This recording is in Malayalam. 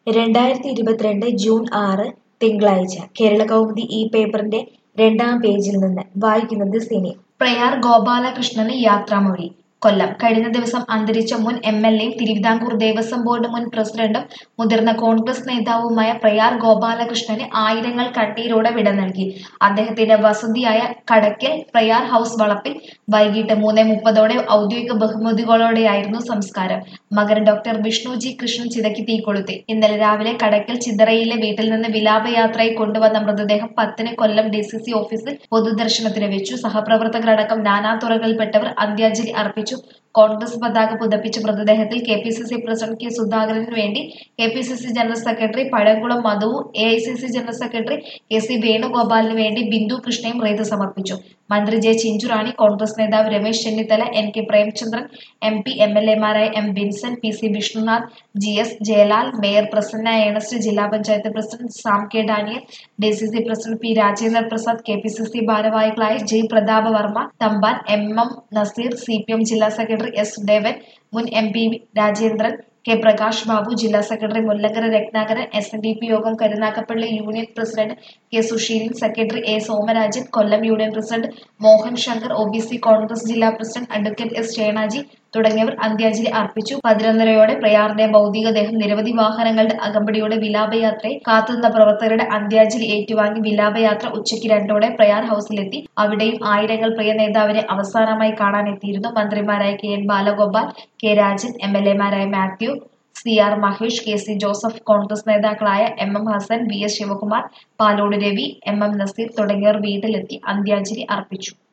രണ്ടായിരത്തി ഇരുപത്തിരണ്ട് ജൂൺ ആറ് തിങ്കളാഴ്ച കേരളകൗമുദി ഈ പേപ്പറിന്റെ രണ്ടാം പേജിൽ നിന്ന് വായിക്കുന്നത് സിനി പ്രയാർ ഗോപാലകൃഷ്ണന് യാത്രാമൊഴി കൊല്ലം കഴിഞ്ഞ ദിവസം അന്തരിച്ച മുൻ എം എൽ എയും തിരുവിതാംകൂർ ദേവസ്വം ബോർഡ് മുൻ പ്രസിഡന്റും മുതിർന്ന കോൺഗ്രസ് നേതാവുമായ പ്രയാർ ഗോപാലകൃഷ്ണന് ആയിരങ്ങൾ കണ്ണീരോടെ വിട നൽകി അദ്ദേഹത്തിന്റെ വസതിയായ കടയ്ക്കൽ പ്രയാർ ഹൗസ് വളപ്പിൽ വൈകിട്ട് മൂന്ന് മുപ്പതോടെ ഔദ്യോഗിക ബഹുമതികളോടെയായിരുന്നു സംസ്കാരം മകൻ ഡോക്ടർ വിഷ്ണു ജി കൃഷ്ണൻ ചിതയ്ക്ക് തീ കൊളുത്തി ഇന്നലെ രാവിലെ കടയ്ക്കൽ ചിതറയിലെ വീട്ടിൽ നിന്ന് വിലാപയാത്രയായി കൊണ്ടുവന്ന മൃതദേഹം പത്തിന് കൊല്ലം ഡി സി സി ഓഫീസിൽ പൊതുദർശനത്തിന് വെച്ചു സഹപ്രവർത്തകരടക്കം നാനാതുറകളിൽപ്പെട്ടവർ അന്ത്യാഞ്ജലി അർപ്പിച്ചു കോൺഗ്രസ് പതാക പുതപ്പിച്ച മൃതദേഹത്തിൽ K P C C president K സുധാകരന് വേണ്ടി K P C C general secretary Pazhakulam മധുവും A I C C general secretary K C വേണുഗോപാലിന് വേണ്ടി ബിന്ദു കൃഷ്ണയും റീത് സമർപ്പിച്ചു മന്ത്രി ജെ ചിഞ്ചുറാണി കോൺഗ്രസ് നേതാവ് Ramesh Chennithala N K Premachandran M P M L എമാരായ M Vincent P C Vishnunath G S Jayalal mayor Prasanna Ernest ജില്ലാ panchayat president Sam K Daniel D C C president P Rajendra Prasad K P C C ഭാരവാഹികളായ G Prathapa Varma Thampan M M Nazeer C P M ജില്ലാ സെക്രട്ടറി എസ് ദേവൻ മുൻ M P Rajendran K Prakash Babu ജില്ലാ secretary Mullankara Rathnakaran S N D P യോഗം Karunagappally union president K Susheelan secretary A Somarajan Kollam union president Mohan Shankar O B C Congress ജില്ലാ പ്രസിഡന്റ് അഡ്വക്കേറ്റ് എസ് ചേണാജി തുടങ്ങിയവർ അന്ത്യാഞ്ജലി അർപ്പിച്ചു പതിനൊന്നരയോടെ പ്രയാറിന്റെ ഭൗതികദേഹം നിരവധി വാഹനങ്ങളുടെ അകമ്പടിയോടെ വിലാപയാത്രയെ കാത്തുനിന്ന പ്രവർത്തകരുടെ അന്ത്യാഞ്ജലി ഏറ്റുവാങ്ങി വിലാപയാത്ര ഉച്ചയ്ക്ക് രണ്ടോടെ പ്രയാർ ഹൌസിലെത്തി അവിടെയും ആയിരങ്ങൾ പ്രിയ നേതാവിനെ അവസാനമായി കാണാനെത്തിയിരുന്നു മന്ത്രിമാരായ K N Balagopal K Rajan M L എമാരായ Mathew C R Mahesh K C Joseph Congress നേതാക്കളായ M M Hassan V S Sivakumar Palode Ravi M M Nazeer തുടങ്ങിയവർ വീട്ടിലെത്തി അന്ത്യാഞ്ജലി അർപ്പിച്ചു